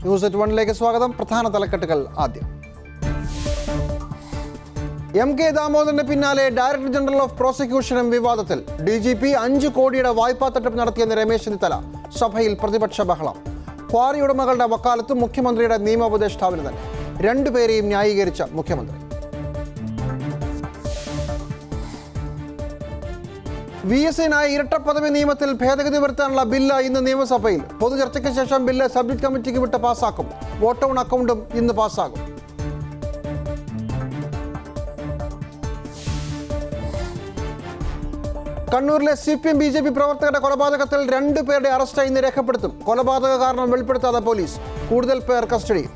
news at വണ്ണിലേക്ക് സ്വാഗതം പ്രധാന തലക്കെട്ടുകൾ ആദ്യം എം കെ ദാമോദരന്റെ പിന്നാലെ ഡയറക്ടർ ജനറൽ ഓഫ് പ്രോസിക്യൂഷനും വിവാദത്തിൽ ഡി ജി പി അഞ്ച് കോടിയുടെ വായ്പാ തട്ടിപ്പ് നടത്തിയെന്ന് രമേശ് ചെന്നിത്തല സഭയിൽ പ്രതിപക്ഷ ബഹളം ക്വാറി ഉടമകളുടെ വക്കാലത്ത് മുഖ്യമന്ത്രിയുടെ നിയമോപദേഷ്ടാവിന് തന്നെ രണ്ടുപേരെയും ന്യായീകരിച്ച മുഖ്യമന്ത്രി വി എസിനായി ഇരട്ടപ്പദവി നിയമത്തിൽ ഭേദഗതി വരുത്താനുള്ള ബില്ല് ഇന്ന് നിയമസഭയിൽ പൊതുചർച്ചയ്ക്ക് ശേഷം ബില്ല് സബ്ജക്ട് കമ്മിറ്റിക്ക് വിട്ട് പാസ്സാക്കും വോട്ട് ഓൺ അക്കൗണ്ടും ഇന്ന് പാസ്സാകും കണ്ണൂരിലെ C P M B J P പ്രവർത്തകരുടെ കൊലപാതകത്തിൽ രണ്ടു പേരുടെ അറസ്റ്റ് ഇന്ന് രേഖപ്പെടുത്തും കൊലപാതക കാരണം വെളിപ്പെടുത്താതെ പോലീസ് കൂടുതൽ പേർ കസ്റ്റഡിയിൽ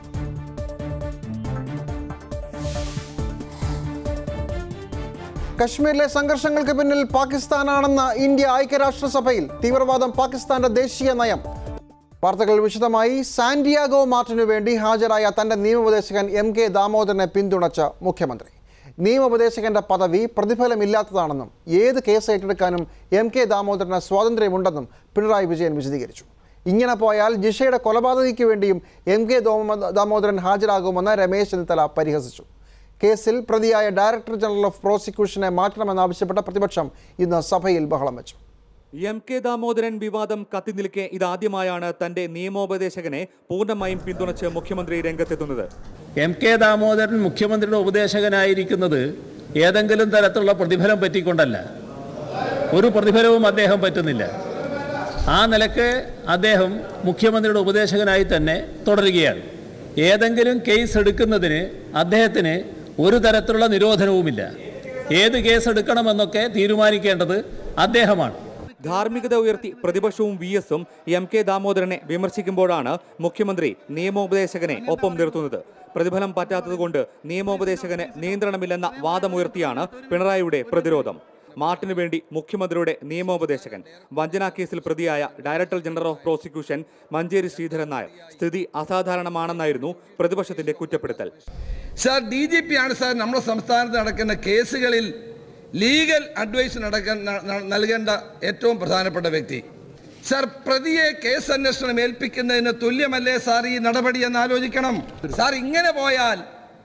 കശ്മീരിലെ സംഘർഷങ്ങൾക്ക് പിന്നിൽ പാകിസ്ഥാനാണെന്ന ഇന്ത്യ ഐക്യരാഷ്ട്രസഭയിൽ തീവ്രവാദം പാകിസ്ഥാന്റെ ദേശീയ നയം വാർത്തകൾ വിശദമായി സാന്റിയാഗോ മാർട്ടിനു വേണ്ടി ഹാജരായ തന്റെ നിയമോപദേശകൻ എം കെ ദാമോദരനെ പിന്തുണച്ച മുഖ്യമന്ത്രി നിയമോപദേശകന്റെ പദവി പ്രതിഫലമില്ലാത്തതാണെന്നും ഏത് കേസ് ഏറ്റെടുക്കാനും എം കെ ദാമോദരന് സ്വാതന്ത്ര്യമുണ്ടെന്നും പിണറായി വിജയൻ വിശദീകരിച്ചു ഇങ്ങനെ പോയാൽ ജിഷയുടെ കൊലപാതകയ്ക്ക് വേണ്ടിയും എം കെ ദാമോദരൻ ഹാജരാകുമെന്ന് രമേശ് ചെന്നിത്തല പരിഹസിച്ചു കേസിൽ പ്രതിയായ ഡയറക്ടർ ജനറൽ ഓഫ് പ്രോസിക്യൂഷനെ മാറ്റണമെന്നാവശ്യപ്പെട്ട പ്രതിപക്ഷം ഇന്ന് സഭയിൽ ബഹളം വെച്ചു എം കെ ദാമോദരൻ വിവാദം കത്തിനിൽക്കെ ഇതാദ്യമായാണ് തന്റെ നിയമോപദേശകനെ പൂർണ്ണമായും പിന്തുണച്ച് മുഖ്യമന്ത്രി രംഗത്തെത്തുന്നത് എം കെ ദാമോദരൻ മുഖ്യമന്ത്രിയുടെ ഉപദേശകനായിരിക്കുന്നത് ഏതെങ്കിലും തരത്തിലുള്ള പ്രതിഫലം പറ്റിക്കൊണ്ടല്ല ഒരു പ്രതിഫലവും അദ്ദേഹം പറ്റുന്നില്ല ആ നിലക്ക് അദ്ദേഹം മുഖ്യമന്ത്രിയുടെ ഉപദേശകനായി തന്നെ തുടരുകയാണ് ഏതെങ്കിലും കേസ് എടുക്കുന്നതിന് അദ്ദേഹത്തിന് ഒരു തരത്തിലുള്ള നിരോധനവുമില്ല ഏത് കേസ് എടുക്കണമെന്നൊക്കെ തീരുമാനിക്കേണ്ടത് അദ്ദേഹമാണ് ധാർമ്മികത ഉയർത്തി പ്രതിപക്ഷവും വി എസും എം കെ ദാമോദരനെ വിമർശിക്കുമ്പോഴാണ് മുഖ്യമന്ത്രി നിയമോപദേശകനെ ഒപ്പം നിർത്തുന്നത് പ്രതിഫലം പറ്റാത്തതുകൊണ്ട് നിയമോപദേശകന് നിയന്ത്രണമില്ലെന്ന വാദമുയർത്തിയാണ് പിണറായിയുടെ പ്രതിരോധം മാർട്ടിനു വേണ്ടി മുഖ്യമന്ത്രിയുടെ നിയമോപദേശകൻ വഞ്ചനാ കേസിൽ പ്രതിയായ ഡയറക്ടർ ജനറൽ ഓഫ് പ്രോസിക്യൂഷൻ മഞ്ചേരി ശ്രീധരൻ നായർ സ്ഥിതി അസാധാരണമാണെന്നായിരുന്നു പ്രതിപക്ഷത്തിന്റെ കുറ്റപ്പെടുത്തൽ സാർ ഡി ജി പി ആണ് സാർ നമ്മുടെ സംസ്ഥാനത്ത് നടക്കുന്ന കേസുകളിൽ ലീഗൽ അഡ്വൈസ് നടക്കാൻ ന- ന- നൽകേണ്ട ഏറ്റവും പ്രധാനപ്പെട്ട വ്യക്തി സാർ പ്രതിയെ കേസ് അന്വേഷണം ഏൽപ്പിക്കുന്നതിന് തുല്യമല്ലേ സാർ ഈ നടപടി എന്ന് ആലോചിക്കണം സാർ ഇങ്ങനെ പോയാൽ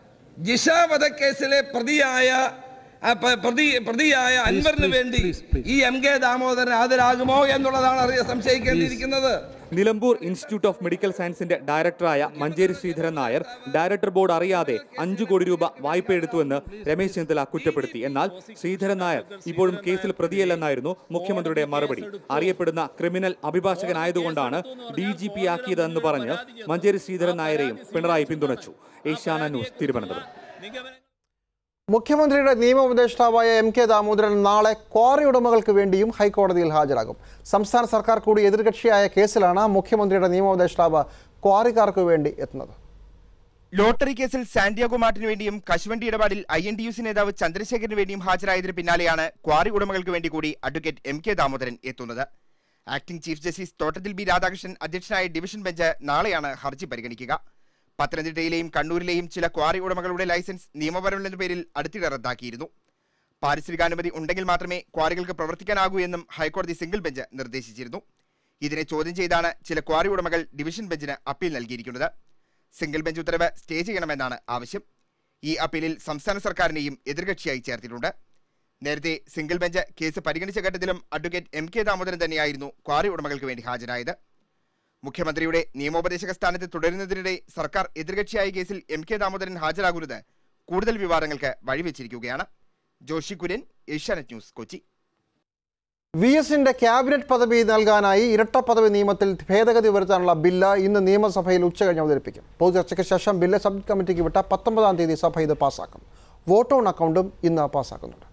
ജിഷ വധക്കേസിലെ പ്രതിയായ ആ, പ- പ്രതി പ്രതിയായ അൻവറിന് വേണ്ടി ഈ എം കെ ദാമോദരൻ ഹാജരാകുമോ എന്നുള്ളതാണ് അറിയ സംശയിക്കേണ്ടിയിരിക്കുന്നത് നിലമ്പൂർ ഇൻസ്റ്റിറ്റ്യൂട്ട് ഓഫ് മെഡിക്കൽ സയൻസിന്റെ ഡയറക്ടറായ മഞ്ചേരി ശ്രീധരൻ നായർ ഡയറക്ടർ ബോർഡ് അറിയാതെ അഞ്ചു കോടി രൂപ വായ്പ എടുത്തുവെന്ന് രമേശ് ചെന്നിത്തല കുറ്റപ്പെടുത്തി എന്നാൽ ശ്രീധരൻ നായർ ഇപ്പോഴും കേസിൽ പ്രതിയല്ലെന്നായിരുന്നു മുഖ്യമന്ത്രിയുടെ മറുപടി അറിയപ്പെടുന്ന ക്രിമിനൽ അഭിഭാഷകനായതുകൊണ്ടാണ് ഡി ജി പി ആക്കിയതെന്ന് പറഞ്ഞ് മഞ്ചേരി ശ്രീധരൻ നായരെയും പിണറായി പിന്തുണച്ചു ഏഷ്യാന ന്യൂസ് തിരുവനന്തപുരം മുഖ്യമന്ത്രിയുടെ നിയമോപദേഷ്ടാവായ എം കെ ദാമോദരൻ നാളെ ക്വാറി ഉടമകൾക്ക് വേണ്ടിയും ഹൈക്കോടതിയിൽ ഹാജരാകും സംസ്ഥാന സർക്കാർ കൂടി എതിർകക്ഷിയായ കേസിലാണ് മുഖ്യമന്ത്രിയുടെ നിയമോപദേഷ്ടാവ് ക്വാറിക്കാർക്ക് വേണ്ടി എത്തുന്നത് ലോട്ടറി കേസിൽ സാന്റിയാഗോ മാർട്ടിന് വേണ്ടിയും കശുവണ്ടി ഇടപാടിൽ I N D U C നേതാവ് ചന്ദ്രശേഖരന് വേണ്ടിയും ഹാജരായതിന് പിന്നാലെയാണ് ക്വാറി ഉടമകൾക്ക് വേണ്ടി കൂടി അഡ്വക്കേറ്റ് എം കെ ദാമോദരൻ എത്തുന്നത് acting chief justice Thottathil B Radhakrishnan അധ്യക്ഷനായ ഡിവിഷൻ ബെഞ്ച് നാളെയാണ് ഹർജി പരിഗണിക്കുക പത്തനംതിട്ടയിലെയും കണ്ണൂരിലെയും ചില ക്വാറി ഉടമകളുടെ ലൈസൻസ് നിയമപരമല്ലെന്ന പേരിൽ അടുത്തിടെ റദ്ദാക്കിയിരുന്നു പാരിസ്ഥിതികാനുമതി ഉണ്ടെങ്കിൽ മാത്രമേ ക്വാറികൾക്ക് പ്രവർത്തിക്കാനാകൂ എന്നും ഹൈക്കോടതി സിംഗിൾ ബെഞ്ച് നിർദ്ദേശിച്ചിരുന്നു ഇതിനെ ചോദ്യം ചെയ്താണ് ചില ക്വാറി ഉടമകൾ ഡിവിഷൻ ബെഞ്ചിന് അപ്പീൽ നൽകിയിരിക്കുന്നത് സിംഗിൾ ബെഞ്ച് ഉത്തരവ് സ്റ്റേ ചെയ്യണമെന്നാണ് ആവശ്യം ഈ അപ്പീലിൽ സംസ്ഥാന സർക്കാരിനെയും എതിർകക്ഷിയായി ചേർത്തിട്ടുണ്ട് നേരത്തെ സിംഗിൾ ബെഞ്ച് കേസ് പരിഗണിച്ച ഘട്ടത്തിലും അഡ്വക്കേറ്റ് എം കെ ദാമോദരൻ തന്നെയായിരുന്നു ക്വാറി ഉടമകൾക്ക് വേണ്ടി ഹാജരായത് മുഖ്യമന്ത്രിയുടെ നിയമോപദേശക സ്ഥാനത്ത് തുടരുന്നതിനിടെ സർക്കാർ എതിർകക്ഷിയായ കേസിൽ എം കെ ദാമോദരൻ ഹാജരാകുന്നത് കൂടുതൽ വിവാദങ്ങൾക്ക് വഴിവെച്ചിരിക്കുകയാണ് ജോഷി കുര്യൻ ഏഷ്യാനെറ്റ് ന്യൂസ് കൊച്ചി വി എസിന്റെ ക്യാബിനറ്റ് പദവി നൽകാനായി ഇരട്ട പദവി നിയമത്തിൽ ഭേദഗതി വരുത്താനുള്ള ബില്ല് ഇന്ന് നിയമസഭയിൽ ഉച്ചകഴിഞ്ഞ് അവതരിപ്പിക്കും പൊതുചർച്ചയ്ക്ക് ശേഷം ബില്ല് സബ് കമ്മിറ്റിക്ക് വിട്ട പത്തൊമ്പതാം തീയതി സഭ ഇത് പാസ്സാക്കും വോട്ട് ഓൺ അക്കൗണ്ടും ഇന്ന് പാസ്സാക്കുന്നുണ്ട്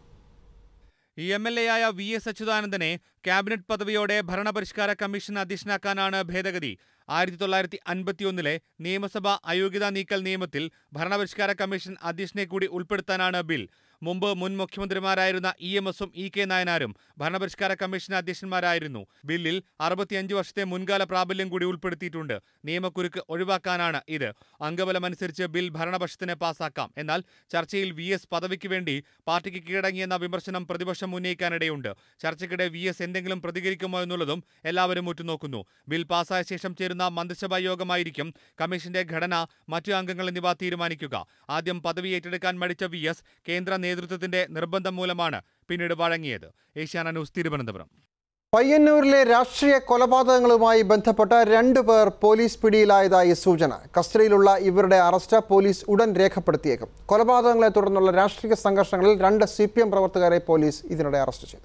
എം എൽ എ ആയ വി എസ് അച്യുതാനന്ദനെ ക്യാബിനറ്റ് പദവിയോടെ ഭരണപരിഷ്കാര കമ്മീഷൻ അധ്യക്ഷനാക്കാനാണ് ഭേദഗതി ആയിരത്തി തൊള്ളായിരത്തി അൻപത്തിയൊന്നിലെ നിയമസഭാ അയോഗ്യതാ നീക്കൽ നിയമത്തിൽ ഭരണപരിഷ്കാര കമ്മീഷൻ അധ്യക്ഷനെ കൂടി ഉൾപ്പെടുത്താനാണ് ബിൽ മുമ്പ് മുൻ മുഖ്യമന്ത്രിമാരായിരുന്ന ഇ എം എസും ഇ കെ നായനാരും ഭരണപരിഷ്കാര കമ്മീഷൻ അധ്യക്ഷന്മാരായിരുന്നു ബില്ലിൽ അറുപത്തിയഞ്ച് വർഷത്തെ മുൻകാല പ്രാബല്യം കൂടി ഉൾപ്പെടുത്തിയിട്ടുണ്ട് നിയമക്കുരുക്ക് ഒഴിവാക്കാനാണ് ഇത് അംഗബലമനുസരിച്ച് ബിൽ ഭരണപക്ഷത്തിന് പാസാക്കാം എന്നാൽ ചർച്ചയിൽ വി എസ് പദവിക്ക് വേണ്ടി പാർട്ടിക്ക് കീഴടങ്ങിയെന്ന വിമർശനം പ്രതിപക്ഷം ഉന്നയിക്കാനിടയുണ്ട് ചർച്ചയ്ക്കിടെ വി എസ് എന്തെങ്കിലും പ്രതികരിക്കുമോ എന്നുള്ളതും എല്ലാവരും ഉറ്റുനോക്കുന്നു ബിൽ പാസായ ശേഷം ചേരുന്ന മന്ത്രിസഭാ യോഗമായിരിക്കും കമ്മീഷന്റെ ഘടന മറ്റു അംഗങ്ങൾ എന്നിവ തീരുമാനിക്കുക ആദ്യം പദവി ഏറ്റെടുക്കാൻ മടിച്ച വി എസ് കേന്ദ്ര നേതൃത്വത്തിന്റെ നിർബന്ധം മൂലമാണ് പിന്നീട് വഴങ്ങിയത് ഏഷ്യാന ന്യൂസ് തിരുവനന്തപുരം പയ്യന്നൂരിലെ രാഷ്ട്രീയ കൊലപാതകങ്ങളുമായി ബന്ധപ്പെട്ട രണ്ടു പേർ പോലീസ് പിടിയിലായതായി സൂചന കസ്റ്റഡിയിലുള്ള ഇവരുടെ അറസ്റ്റ് പോലീസ് ഉടൻ രേഖപ്പെടുത്തിയേക്കും കൊലപാതകങ്ങളെ തുടർന്നുള്ള രാഷ്ട്രീയ സംഘർഷങ്ങളിൽ രണ്ട് സി പ്രവർത്തകരെ പോലീസ് ഇതിനിടെ അറസ്റ്റ് ചെയ്തു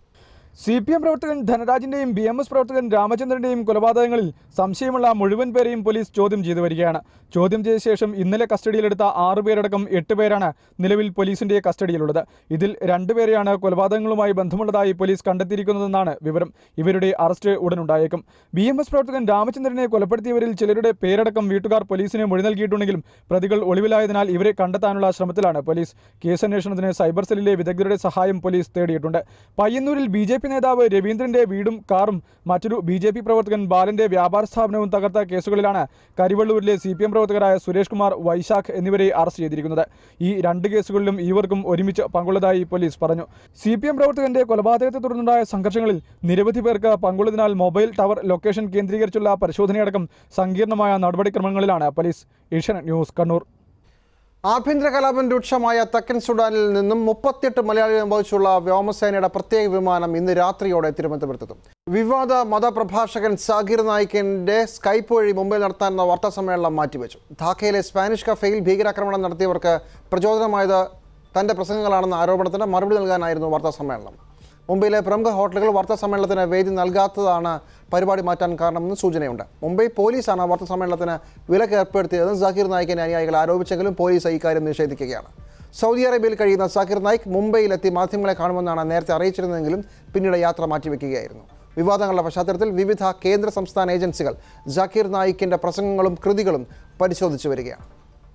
സി പി എം പ്രവർത്തകൻ ധനരാജിന്റെയും ബി എം എസ് പ്രവർത്തകൻ രാമചന്ദ്രന്റെയും കൊലപാതകങ്ങളിൽ സംശയമുള്ള മുഴുവൻ പേരെയും പോലീസ് ചോദ്യം ചെയ്തു വരികയാണ് ചോദ്യം ചെയ്ത ശേഷം ഇന്നലെ കസ്റ്റഡിയിലെടുത്ത ആറു പേരടക്കം എട്ട് പേരാണ് നിലവിൽ പോലീസിന്റെ കസ്റ്റഡിയിലുള്ളത് ഇതിൽ രണ്ടുപേരെയാണ് കൊലപാതകങ്ങളുമായി ബന്ധമുള്ളതായി പോലീസ് കണ്ടെത്തിയിരിക്കുന്നതെന്നാണ് വിവരം ഇവരുടെ അറസ്റ്റ് ഉടനുണ്ടായേക്കും ബി എം എസ് പ്രവർത്തകൻ രാമചന്ദ്രനെ കൊലപ്പെടുത്തിയവരിൽ ചിലരുടെ പേരടക്കം വീട്ടുകാർ പോലീസിന് മൊഴി നൽകിയിട്ടുണ്ടെങ്കിലും പ്രതികൾ ഒളിവിലായതിനാൽ ഇവരെ കണ്ടെത്താനുള്ള ശ്രമത്തിലാണ് പോലീസ് കേസന്വേഷണത്തിന് സൈബർ സെല്ലിലെ വിദഗ്ധരുടെ സഹായം പോലീസ് തേടിയിട്ടുണ്ട് പയ്യന്നൂരിൽ ബി ജെ പി നേതാവ് രവീന്ദ്രന്റെ വീടും കാറും മറ്റൊരു ബി ജെ പി പ്രവർത്തകൻ ബാലന്റെ വ്യാപാര സ്ഥാപനവും തകർത്ത കേസുകളിലാണ് കരിവള്ളൂരിലെ സി പി എം പ്രവർത്തകരായ സുരേഷ് കുമാർ വൈശാഖ് എന്നിവരെ അറസ്റ്റ് ചെയ്തിരിക്കുന്നത് ഈ രണ്ട് കേസുകളിലും ഇവർക്കും ഒരുമിച്ച് പങ്കുള്ളതായി പോലീസ് പറഞ്ഞു സി പി എം പ്രവർത്തകന്റെ കൊലപാതകത്തെ തുടർന്നുണ്ടായ സംഘർഷങ്ങളിൽ നിരവധി പേർക്ക് പങ്കുള്ളതിനാൽ മൊബൈൽ ടവർ ലൊക്കേഷൻ കേന്ദ്രീകരിച്ചുള്ള പരിശോധനയടക്കം സങ്കീർണമായ നടപടിക്രമങ്ങളിലാണ് പോലീസ് ഏഷ്യാനെറ്റ് ന്യൂസ് കണ്ണൂർ ആഭ്യന്തര കലാപം രൂക്ഷമായ തെക്കൻ സുഡാനിൽ നിന്നും മുപ്പത്തിയെട്ട് മലയാളികളെ വഹിച്ചുള്ള വ്യോമസേനയുടെ പ്രത്യേക വിമാനം ഇന്ന് രാത്രിയോടെ തിരുവനന്തപുരത്തെത്തും വിവാദ മതപ്രഭാഷകൻ സാഗിർ നായിക്കിന്റെ സ്കൈപ്പ് വഴി മുംബൈയിൽ നടത്താനുള്ള വാർത്താ സമ്മേളനം മാറ്റിവെച്ചു ധാക്കയിലെ സ്പാനിഷ് കഫേയിൽ ഭീകരാക്രമണം നടത്തിയവർക്ക് പ്രചോദനമായത് തന്റെ പ്രസംഗങ്ങളാണെന്ന ആരോപണത്തിന് മറുപടി നൽകാനായിരുന്നു വാർത്താ സമ്മേളനം മുംബൈയിലെ പ്രമുഖ ഹോട്ടലുകൾ വാർത്താ സമ്മേളനത്തിന് വേദി നൽകാത്തതാണ് പരിപാടി മാറ്റാൻ കാരണമെന്ന് സൂചനയുണ്ട് മുംബൈ പോലീസാണ് വാർത്താ സമ്മേളനത്തിന് വിലക്ക് ഏർപ്പെടുത്തിയതെന്ന് സാക്കിർ നായിക്കിന്റെ അനുയായികൾ ആരോപിച്ചെങ്കിലും പോലീസ് ഇക്കാര്യം നിഷേധിക്കുകയാണ് സൗദി അറേബ്യയിൽ കഴിയുന്ന സാക്കിർ നായിക് മുംബൈയിലെത്തി മാധ്യമങ്ങളെ കാണുമെന്നാണ് നേരത്തെ അറിയിച്ചിരുന്നതെങ്കിലും പിന്നീട് യാത്ര മാറ്റിവെക്കുകയായിരുന്നു വിവാദങ്ങളുടെ പശ്ചാത്തലത്തിൽ വിവിധ കേന്ദ്ര സംസ്ഥാന ഏജൻസികൾ ജാക്കിർ നായിക്കിന്റെ പ്രസംഗങ്ങളും കൃതികളും പരിശോധിച്ചു വരികയാണ്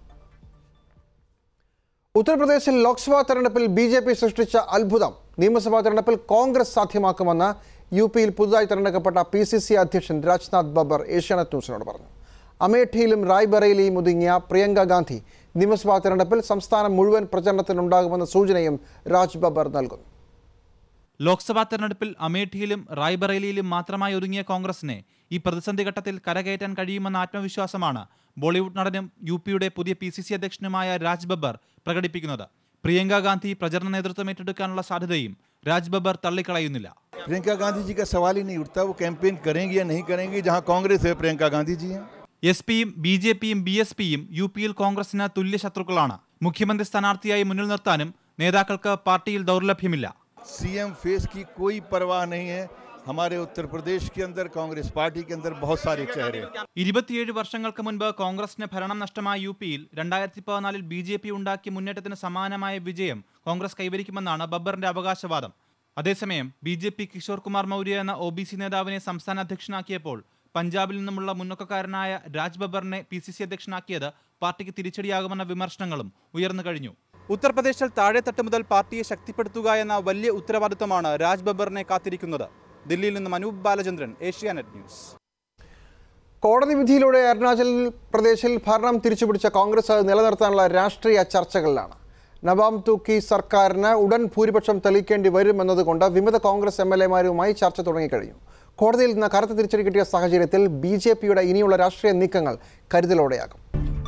ഉത്തർപ്രദേശിൽ ലോക്സഭാ തെരഞ്ഞെടുപ്പിൽ ബി ജെ പി സൃഷ്ടിച്ച അത്ഭുതം നിയമസഭാ തെരഞ്ഞെടുപ്പിൽ കോൺഗ്രസ് സാധ്യമാക്കുമെന്ന് യു പിയിൽ പുതുതായി തെരഞ്ഞെടുക്കപ്പെട്ട പി സി സി അധ്യക്ഷൻ രാജ്നാഥ് ബബ്ബർ ഏഷ്യാനെറ്റ് ന്യൂസിനോട് പറഞ്ഞു അമേഠിയിലും റായ്ബറേലിയും ഒതുങ്ങിയ പ്രിയങ്ക ഗാന്ധി നിയമസഭാ തെരഞ്ഞെടുപ്പിൽ സംസ്ഥാനം മുഴുവൻ പ്രചരണത്തിനുണ്ടാകുമെന്ന സൂചനയും രാജ് ബബ്ബർ നൽകുന്നു ലോക്സഭാ തെരഞ്ഞെടുപ്പിൽ അമേഠിയിലും റായ്ബറേലിയിലും മാത്രമായി ഒരുങ്ങിയ കോൺഗ്രസിനെ ഈ പ്രതിസന്ധി ഘട്ടത്തിൽ കരകയറ്റാൻ കഴിയുമെന്ന ആത്മവിശ്വാസമാണ് ബോളിവുഡ് നടനും യു പിയുടെ പുതിയ പി സി സി അധ്യക്ഷനുമായ രാജ് ബബ്ബർ പ്രകടിപ്പിക്കുന്നത് പ്രിയങ്ക ഗാന്ധി പ്രചരണ നേതൃത്വം ഏറ്റെടുക്കാനുള്ള സാധ്യതയും രാജ് ബബ്ബർ തള്ളിക്കളയുന്നില്ല प्रियंका गांधी जी का सवाल ही नहीं उठता वो कैंपेन करेंगी या नहीं करेंगी जहां कांग्रेस है प्रियंका गांधी जी हैं എസ് പിയും ബി ജെ പിയും ബി എസ് പിയും യു പിയിൽ കോൺഗ്രസിന് തുല്യ ശത്രുക്കളാണ് മുഖ്യമന്ത്രി സ്ഥാനാർത്ഥിയായി മുന്നിൽ നിർത്താനും നേതാക്കൾക്ക് പാർട്ടിയിൽ ദൗർലഭ്യമില്ല सीएम फेस की कोई परवाह नहीं है हमारे उत्तर प्रदेश के अंदर कांग्रेस पार्टी के अंदर बहुत सारे चेहरे हैं ഇരുപത്തിയേഴ് വർഷങ്ങൾക്ക് മുൻപ് കോൺഗ്രസിന് ഭരണം നഷ്ടമായ യു പിയിൽ രണ്ടായിരത്തി പതിനാലിൽ ബി ജെ പി ഉണ്ടാക്കിയ മുന്നേറ്റത്തിന് സമാനമായ വിജയം കോൺഗ്രസ് കൈവരിക്കുമെന്നാണ് ബബ്ബറിന്റെ അവകാശവാദം അതേസമയം B J P Kishore Kumar Maurya എന്ന ഒ ബി സി നേതാവിനെ സംസ്ഥാന അധ്യക്ഷനാക്കിയപ്പോൾ പഞ്ചാബിൽ നിന്നുമുള്ള മുന്നക്കക്കാരനായ രാജ് ബബ്ബറിനെ പി സി സി അധ്യക്ഷനാക്കിയത് പാർട്ടിക്ക് തിരിച്ചടിയാകുമെന്ന വിമർശനങ്ങളും ഉയർന്നു കഴിഞ്ഞു ഉത്തർപ്രദേശിൽ താഴെത്തട്ട് മുതൽ പാർട്ടിയെ ശക്തിപ്പെടുത്തുക എന്ന വലിയ ഉത്തരവാദിത്തമാണ് രാജ് ബബ്ബറിനെ കാത്തിരിക്കുന്നത് ദില്ലിയിൽ നിന്നും അനൂപ് ബാലചന്ദ്രൻ ഏഷ്യാനെറ്റ് ന്യൂസ് കോടതി വിധിയിലൂടെ അരുണാചൽ പ്രദേശിൽ ഭരണം തിരിച്ചുപിടിച്ച കോൺഗ്രസ് അത് നിലനിർത്താനുള്ള രാഷ്ട്രീയ ചർച്ചകളിലാണ് നവാം തൂക്കി സർക്കാരിന് ഉടൻ ഭൂരിപക്ഷം തെളിയിക്കേണ്ടി വരുമെന്നതുകൊണ്ട് വിമത കോൺഗ്രസ് എം എൽ എമാരുമായി ചർച്ച തുടങ്ങിക്കഴിഞ്ഞു കോടതിയിൽ നിന്ന് കറുത്ത തിരിച്ചടി കിട്ടിയ സാഹചര്യത്തിൽ ബി ജെ പിയുടെ ഇനിയുള്ള രാഷ്ട്രീയ നീക്കങ്ങൾ കരുതലോടെയാകും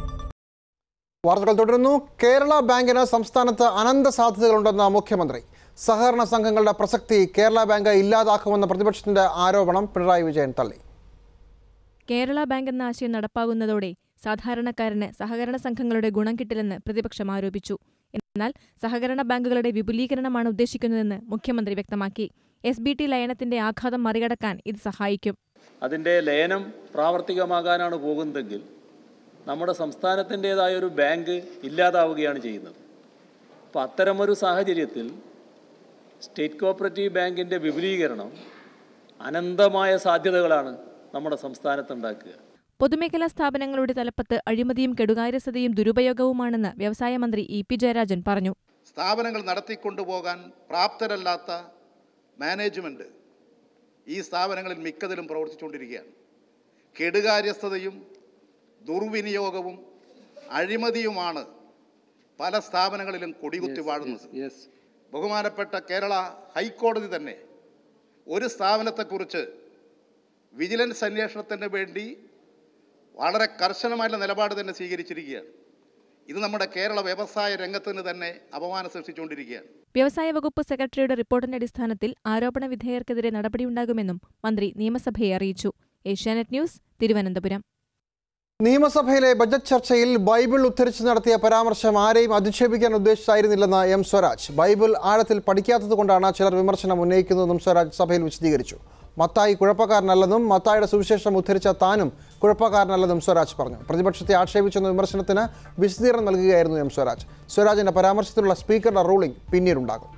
വാർത്തകൾ തുടരുന്നു കേരള ബാങ്കിന് സംസ്ഥാനത്ത് അനന്ത സാധ്യതകളുണ്ടെന്ന മുഖ്യമന്ത്രി സഹകരണ സംഘങ്ങളുടെ പ്രസക്തി കേരള ബാങ്ക് ഇല്ലാതാക്കുമെന്ന പ്രതിപക്ഷത്തിന്റെ ആരോപണം പിണറായി വിജയൻ തള്ളി കേരള ബാങ്ക് എന്ന ആശയം നടപ്പാകുന്നതോടെ സാധാരണക്കാരന് സഹകരണ സംഘങ്ങളുടെ ഗുണം കിട്ടില്ലെന്ന് പ്രതിപക്ഷം ആരോപിച്ചു എന്നാൽ സഹകരണ ബാങ്കുകളുടെ വിപുലീകരണമാണ് ഉദ്ദേശിക്കുന്നതെന്ന് മുഖ്യമന്ത്രി വ്യക്തമാക്കി എസ് ബി ടി ലയനത്തിന്റെ ആഘാതം മറികടക്കാൻ ഇത് സഹായിക്കും അതിൻ്റെ ലയനം പ്രാവർത്തികമാകാനാണ് പോകുന്നതെങ്കിൽ നമ്മുടെ സംസ്ഥാനത്തിൻ്റേതായ ഒരു ബാങ്ക് ഇല്ലാതാവുകയാണ് ചെയ്യുന്നത് അപ്പോൾ അത്തരമൊരു സാഹചര്യത്തിൽ സ്റ്റേറ്റ് കോപ്പറേറ്റീവ് ബാങ്കിൻ്റെ വിപുലീകരണം അനന്തമായ സാധ്യതകളാണ് നമ്മുടെ സംസ്ഥാനത്ത് ഉണ്ടാക്കുക പൊതുമേഖലാ സ്ഥാപനങ്ങളുടെ തലപ്പത്ത് അഴിമതിയും കെടുകാര്യസ്ഥതയും ദുരുപയോഗവുമാണെന്ന് വ്യവസായ മന്ത്രി ഇ പി ജയരാജൻ പറഞ്ഞു സ്ഥാപനങ്ങൾ നടത്തിക്കൊണ്ടുപോകാൻ പ്രാപ്തരല്ലാത്ത മാനേജ്മെൻറ്റ് ഈ സ്ഥാപനങ്ങളിൽ മിക്കതിലും പ്രവർത്തിച്ചുകൊണ്ടിരിക്കുകയാണ് കെടുകാര്യസ്ഥതയും ദുർവിനിയോഗവും അഴിമതിയുമാണ് പല സ്ഥാപനങ്ങളിലും കൊടികുത്തി വാഴുന്നത് ബഹുമാനപ്പെട്ട കേരള ഹൈക്കോടതി തന്നെ ഒരു സ്ഥാപനത്തെക്കുറിച്ച് വിജിലൻസ് അന്വേഷണത്തിന് വേണ്ടി വളരെ കർശനമായിട്ടുള്ള നിലപാട് തന്നെ സ്വീകരിച്ചിരിക്കുകയാണ് ഇത് നമ്മുടെ കേരള വ്യവസായ രംഗത്തിന് തന്നെ അപമാനം സൃഷ്ടിച്ചുകൊണ്ടിരിക്കുകയാണ് വ്യവസായ വകുപ്പ് സെക്രട്ടറിയുടെ റിപ്പോർട്ടിന്റെ അടിസ്ഥാനത്തിൽ ആരോപണ വിധേയർക്കെതിരെ നടപടിയുണ്ടാകുമെന്നും മന്ത്രി നിയമസഭയെ അറിയിച്ചു ഏഷ്യാനെറ്റ് ന്യൂസ് തിരുവനന്തപുരം നിയമസഭയിലെ ബജറ്റ് ചർച്ചയിൽ ബൈബിൾ ഉദ്ധരിച്ച് നടത്തിയ പരാമർശം ആരെയും അധിക്ഷേപിക്കാൻ ഉദ്ദേശിച്ചായിരുന്നില്ലെന്ന് എം സ്വരാജ് ബൈബിൾ ആഴത്തിൽ പഠിക്കാത്തതുകൊണ്ടാണ് ചിലർ വിമർശനം ഉന്നയിക്കുന്നതെന്നും സ്വരാജ് സഭയിൽ വിശദീകരിച്ചു മത്തായി കുഴപ്പക്കാരനല്ലെന്നും മത്തായിയുടെ സുവിശേഷം ഉദ്ധരിച്ച താനും കുഴപ്പക്കാരനല്ലെന്നും സ്വരാജ് പറഞ്ഞു പ്രതിപക്ഷത്തെ ആക്ഷേപിച്ചെന്ന വിമർശനത്തിന് വിശദീകരണം നൽകുകയായിരുന്നു എം സ്വരാജ് സ്വരാജിന്റെ പരാമർശത്തിലുള്ള സ്പീക്കറുടെ റൂളിംഗ് പിന്നീടുണ്ടാകും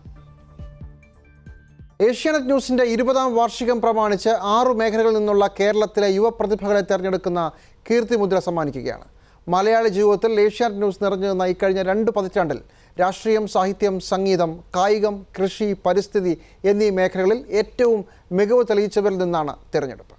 ഏഷ്യാനെറ്റ് ന്യൂസിന്റെ ഇരുപതാം വാർഷികം പ്രമാണിച്ച് ആറു മേഖലകളിൽ നിന്നുള്ള കേരളത്തിലെ യുവപ്രതിഭകളെ തെരഞ്ഞെടുക്കുന്ന കീർത്തിമുദ്ര സമ്മാനിക്കുകയാണ് മലയാളി ജീവിതത്തിൽ ഏഷ്യാനെറ്റ് ന്യൂസ് നിറഞ്ഞു നിന്ന ഇക്കഴിഞ്ഞ രണ്ട് പതിറ്റാണ്ടിൽ രാഷ്ട്രീയം സാഹിത്യം സംഗീതം കായികം കൃഷി പരിസ്ഥിതി എന്നീ മേഖലകളിൽ ഏറ്റവും മികവ് തെളിയിച്ചവരിൽ നിന്നാണ് തിരഞ്ഞെടുപ്പ്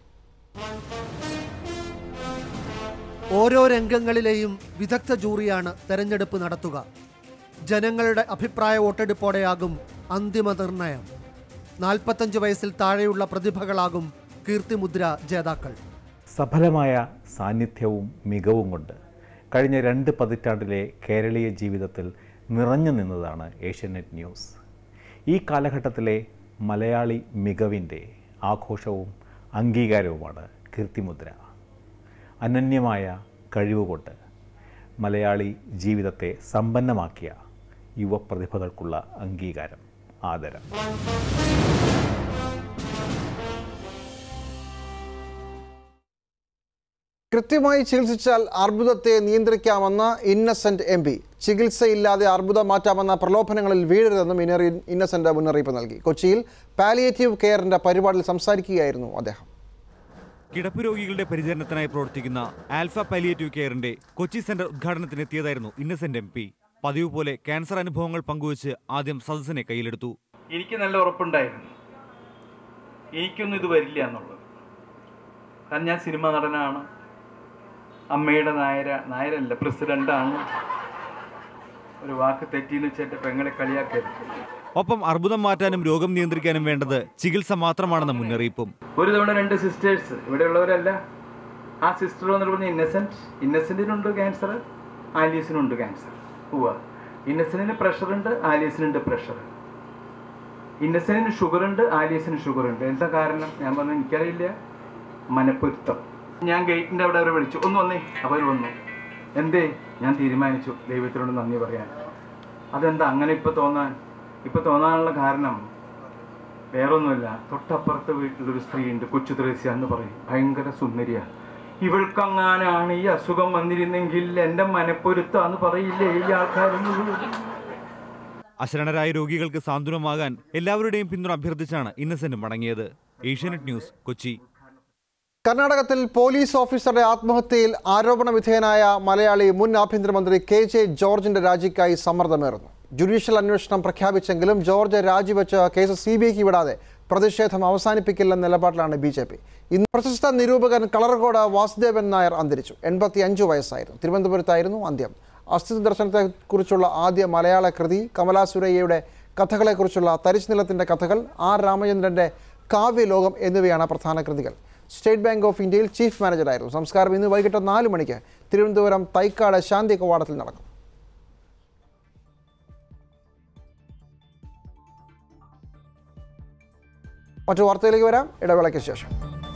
ഓരോ രംഗങ്ങളിലെയും വിദഗ്ധ ജൂറിയാണ് തെരഞ്ഞെടുപ്പ് നടത്തുക ജനങ്ങളുടെ അഭിപ്രായ വോട്ടെടുപ്പോടെയാകും അന്തിമ നിർണയം നാൽപ്പത്തഞ്ച് വയസ്സിൽ താഴെയുള്ള പ്രതിഭകളാകും കീർത്തിമുദ്ര ജേതാക്കൾ സഫലമായ സാന്നിധ്യവും മികവും കൊണ്ട് കഴിഞ്ഞ രണ്ട് പതിറ്റാണ്ടിലെ കേരളീയ ജീവിതത്തിൽ നിറഞ്ഞു നിന്നതാണ് ഏഷ്യാനെറ്റ് ന്യൂസ് ഈ കാലഘട്ടത്തിലെ മലയാളി മികവിൻ്റെ ആഘോഷവും അംഗീകാരവുമാണ് കീർത്തിമുദ്ര അനന്യമായ കഴിവുകൊണ്ട് മലയാളി ജീവിതത്തെ സമ്പന്നമാക്കിയ യുവപ്രതിഭകൾക്കുള്ള അംഗീകാരം ആദരം കൃത്യമായി ചികിത്സിച്ചാൽ അർബുദത്തെ നിയന്ത്രിക്കാമെന്ന ഇന്നസെന്റ് എം പി ചികിത്സയില്ലാതെ അർബുദം മാറ്റാമെന്ന പ്രലോഭനങ്ങളിൽ വീഴരുതെന്നും ഇന്നറി ഇന്നസെന്റ് മുന്നറിയിപ്പ് നൽകി കൊച്ചിയിൽ പാലിയേറ്റീവ് കെയറിന്റെ പരിപാടിയിൽ സംസാരിക്കുകയായിരുന്നു അദ്ദേഹം കിടപ്പ് രോഗികളുടെ പരിചരണത്തിനായി പ്രവർത്തിക്കുന്ന ആൽഫ പാലിയേറ്റീവ് കെയറിന്റെ കൊച്ചി സെന്റർ ഉദ്ഘാടനത്തിനെത്തിയതായിരുന്നു ഇന്നസെന്റ് എം പി പതിവ് പോലെ ക്യാൻസർ അനുഭവങ്ങൾ പങ്കുവച്ച് ആദ്യം സദസ്സിനെ കയ്യിലെടുത്തു എനിക്ക് നല്ല ഉറപ്പുണ്ടായിരുന്നു എനിക്കൊന്നും ഇത് വരില്ല എന്നുള്ളത് കാരണം ഞാൻ സിനിമ നടനാണ് അമ്മയുടെ നായര നായരല്ല പ്രസിഡന്റാണ് ഒരു വാക്ക് തെറ്റിയെന്ന് വെച്ചിട്ട് പെങ്ങളെ കളിയാക്കരുത് ഒപ്പം അർബുദം മാറ്റാനും രോഗം നിയന്ത്രിക്കാനും വേണ്ടത് ചികിത്സ മാത്രമാണെന്ന മുന്നറിയിപ്പും ഒരു തവണ രണ്ട് സിസ്റ്റേഴ്സ് ഇവിടെ ഉള്ളവരല്ല ആ സിസ്റ്റർ വന്നിട്ട് പറഞ്ഞ ഇന്നസെന്റ് ഇന്നസെന്റിനുണ്ട് ക്യാൻസർ ആലീസിനുണ്ട് ക്യാൻസർ ഉവ്വ ഇന്നസെന്റിന് പ്രഷർ ഉണ്ട് ആലീസിനുണ്ട് പ്രഷർ ഇന്നസെന്റിന് ഷുഗർ ഉണ്ട് ആലീസിന് ഷുഗർ ഉണ്ട് എന്താ കാരണം ഞാൻ പറഞ്ഞു എനിക്കറിയില്ല മനപ്പൊരുത്തം ഞാൻ ഗേറ്റിന്റെ അവിടെ അവരെ വിളിച്ചു ഒന്ന് വന്നേ അവർ വന്നു എന്തേ ഞാൻ തീരുമാനിച്ചു ദൈവത്തിനോട് നന്ദി പറയാൻ അതെന്താ അങ്ങനെ ഇപ്പൊ തോന്നാൻ ഇപ്പൊ തോന്നാനുള്ള കാരണം വേറൊന്നുമില്ല തൊട്ടപ്പുറത്തെ വീട്ടിലൊരു സ്ത്രീ ഉണ്ട് കൊച്ചു ത്രേസ്യ എന്ന് പറയും ഭയങ്കര സുന്ദരിയാ ഇവൾക്കങ്ങാനാണ് ഈ അസുഖം വന്നിരുന്നെങ്കിൽ എന്റെ മനപ്പൊരുത്താന്ന് പറയില്ലേ ഈ ആൾക്കാരൊന്നും അശരണരായ രോഗികൾക്ക് സാന്ത്വനമാകാൻ എല്ലാവരുടെയും പിന്തുണ അഭ്യർത്ഥിച്ചാണ് ഇന്നസെന്റ് മടങ്ങിയത് ഏഷ്യാനെറ്റ് ന്യൂസ് കൊച്ചി കർണാടകത്തിൽ പോലീസ് ഓഫീസറുടെ ആത്മഹത്യയിൽ ആരോപണ വിധേയനായ മലയാളി മുൻ ആഭ്യന്തരമന്ത്രി കെ ജെ ജോർജിന്റെ രാജിക്കായി സമ്മർദ്ദമേറുന്നു ജുഡീഷ്യൽ അന്വേഷണം പ്രഖ്യാപിച്ചെങ്കിലും ജോർജ് രാജിവെച്ച കേസ് സി ബി ഐക്ക് വിടാതെ പ്രതിഷേധം അവസാനിപ്പിക്കില്ലെന്ന നിലപാടിലാണ് ബി ജെ പി ഇന്ന് പ്രശസ്ത നിരൂപകൻ കളർകോട് വാസുദേവൻ നായർ അന്തരിച്ചു എൺപത്തി അഞ്ച് വയസ്സായിരുന്നു തിരുവനന്തപുരത്തായിരുന്നു അന്ത്യം അസ്ഥി ദർശനത്തെക്കുറിച്ചുള്ള ആദ്യ മലയാള കൃതി കമലാ സുരയ്യയുടെ കഥകളെക്കുറിച്ചുള്ള തരിശ് നിലത്തിൻ്റെ കഥകൾ ആർ രാമചന്ദ്രൻ്റെ കാവ്യലോകം എന്നിവയാണ് പ്രധാന കൃതികൾ സ്റ്റേറ്റ് ബാങ്ക് ഓഫ് ഇന്ത്യയിൽ ചീഫ് മാനേജറായിരുന്നു സംസ്കാരം ഇന്ന് വൈകിട്ട് നാല് മണിക്ക് തിരുവനന്തപുരം തൈക്കാട് ശാന്തി കവാടത്തിൽ നടക്കും മറ്റു വാർത്തയിലേക്ക് വരാം ഇടവേളയ്ക്ക് ശേഷം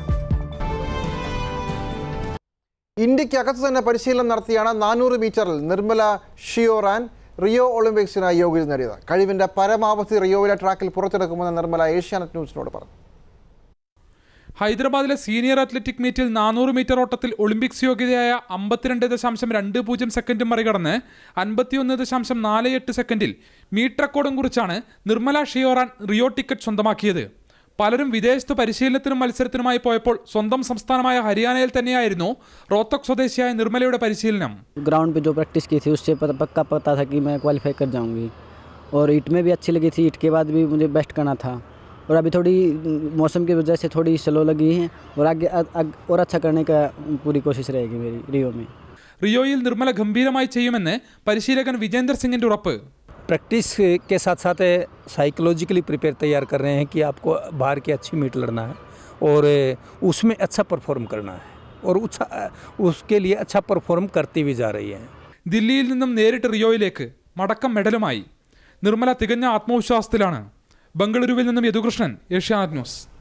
ഇന്ത്യക്കകത്ത് തന്നെ പരിശീലനം നടത്തിയാണ് നാനൂറ് മീറ്ററിൽ നിർമ്മല ഷിയോറാൻ റിയോ ഒളിമ്പിക്സിനായി യോഗ്യത നേടിയത് കഴിവിന്റെ പരമാവധി റിയോയിലെ ട്രാക്കിൽ പുറത്തെടുക്കുമെന്ന് നിർമ്മല ഏഷ്യാനെറ്റ് ന്യൂസിനോട് പറഞ്ഞു ഹൈദരാബാദിലെ സീനിയർ അത്ലറ്റിക് മീറ്റിൽ നാനൂറ് മീറ്റർ ഓട്ടത്തിൽ ഒളിമ്പിക്സ് യോഗ്യതയായ അമ്പത്തിരണ്ട് ദശാംശം രണ്ട് പൂജ്യം സെക്കൻഡ് മറികടന്ന് അൻപത്തിയൊന്ന് ദശാംശം നാല് എട്ട് സെക്കൻഡിൽ മീറ്റ് റെക്കോർഡും കുറിച്ചാണ് നിർമ്മല ഷിയോറാൻ റിയോ ടിക്കറ്റ് സ്വന്തമാക്കിയത് പലരും വിദേശത്ത് പരിശീലനത്തിനും മത്സരത്തിനുമായി പോയപ്പോൾ സ്വന്തം സംസ്ഥാനമായ ഹരിയാനയിൽ തന്നെയായിരുന്നു റോത്തക് സ്വദേശിയായ നിർമ്മലയുടെ പരിശീലനം ग्राउंड पे जो प्रैक्टिस की थी उससे पता पक्का पता था कि मैं क्वालिफाई कर जाऊंगी और ईट में भी अच्छी लगी थी ईट के बाद भी मुझे बेस्ट करना था और अभी थोड़ी मौसम की वजह से थोड़ी स्लो लगी है और आगे अ- अग- और अच्छा करने का पूरी कोशिश रहेगी मेरी रियो में റിയോയിൽ നിർമ്മല ഗംഭീരമായി ചെയ്യുമെന്ന് പരിശീലകൻ വിജേന്ദർ സിംഗിന്റെ ഉറപ്പ് प्रैक्टिस के साथ साथ साइकोलॉजिकली प्रिपेयर तैयार कर रहे हैं कि आपको बाहर की अच्छी मीट लड़ना है और उसमें अच्छा परफॉर्म करना है और अच्छा उसके लिए अच्छा परफॉर्म करती भी जा रही है ദില്ലിയിൽ നിന്നും നേരിട്ട് റിയോയിലേക്ക് മടക്കം മെഡലുമായി നിർമ്മല തികഞ്ഞ ആത്മവിശ്വാസത്തിലാണ് ബംഗളൂരുവിൽ നിന്നും യദുകൃഷ്ണൻ ഏഷ്യാനെറ്റ് ന്യൂസ്